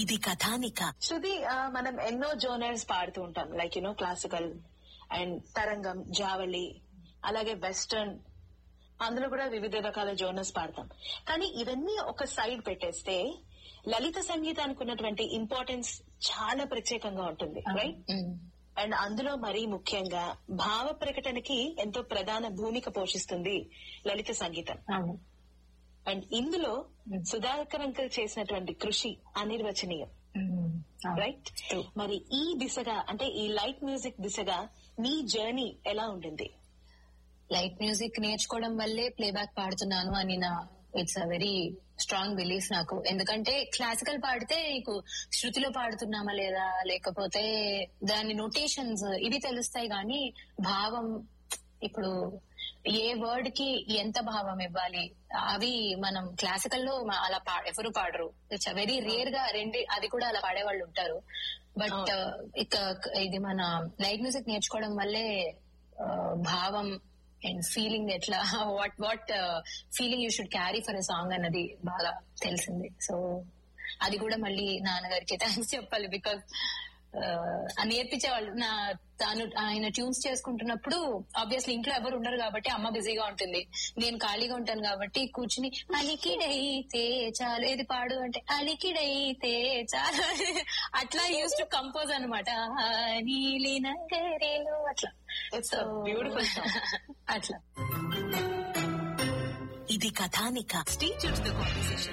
ఇది కథానిక శృతి ఆ, మనం ఎన్నో జోనర్స్ పాడుతూ ఉంటాం లైక్ యునో క్లాసికల్ అండ్ తరంగం జావళి అలాగే వెస్టర్న్ అందులో కూడా వివిధ రకాల జోనర్స్ పాడతాం కానీ ఇవన్నీ ఒక సైడ్ పెట్టేస్తే లలిత సంగీతానికి ఉన్నటువంటి ఇంపార్టెన్స్ చాలా ప్రత్యేకంగా ఉంటుంది రైట్ అండ్ అందులో మరీ ముఖ్యంగా భావ ప్రకటనకి ఎంతో ప్రధాన భూమిక పోషిస్తుంది లలిత సంగీతం అవును అండ్ ఇందులో సుధాకర్ అంకల్ చేసినటువంటి కృషి అనిర్వచనీయం రైట్ మరి ఈ దిశగా అంటే ఈ లైట్ మ్యూజిక్ దిశగా నీ జర్నీ ఎలా ఉండింది లైట్ మ్యూజిక్ నేర్చుకోవడం వల్లే ప్లేబ్యాక్ పాడుతున్నాను అని నా it's a very strong belief నాకు ఎందుకంటే క్లాసికల్ పాడితే నీకు శృతిలో పాడుతున్నామా లేదా లేకపోతే దాని నోటేషన్స్ ఇవి తెలుస్తాయి కానీ భావం ఇప్పుడు ఏ వర్డ్ కి ఎంత భావం ఇవ్వాలి అవి మనం క్లాసికల్ లో మ- అలా పా ఎవరు పాడరు ఇట్స్ వెరీ రేర్ గా రెండు అది కూడా అలా పాడేవాళ్ళు ఉంటారు బట్ ఇక ఇది మన లైట్ మ్యూజిక్ నేర్చుకోవడం వల్లే ఆ, భావం అండ్ ఫీలింగ్ ఎట్లా what what feeling you should carry for a song అన్నది బాగా తెలిసింది సో అది కూడా మళ్ళీ నాన్నగారికి థ్యాంక్స్ చెప్పాలి బికాస్ నేర్పించేవాళ్ళు నా తాను ఆయన ట్యూన్స్ చేసుకుంటున్నప్పుడు ఆబ్వియస్లీ ఇంట్లో ఎవరు ఉండరు కాబట్టి అమ్మ బిజీగా ఉంటుంది నేను ఖాళీగా ఉంటాను కాబట్టి కూర్చుని అలికిడైతే చాలు ఏది పాడు అంటే అలికిడైతే చాలు అట్లా యూస్ టు కంపోజ్ అనమాట నీలి నగరేలో అట్లా It's a beautiful song. అట్లా ఇది కథానిక Stay tuned to the conversation.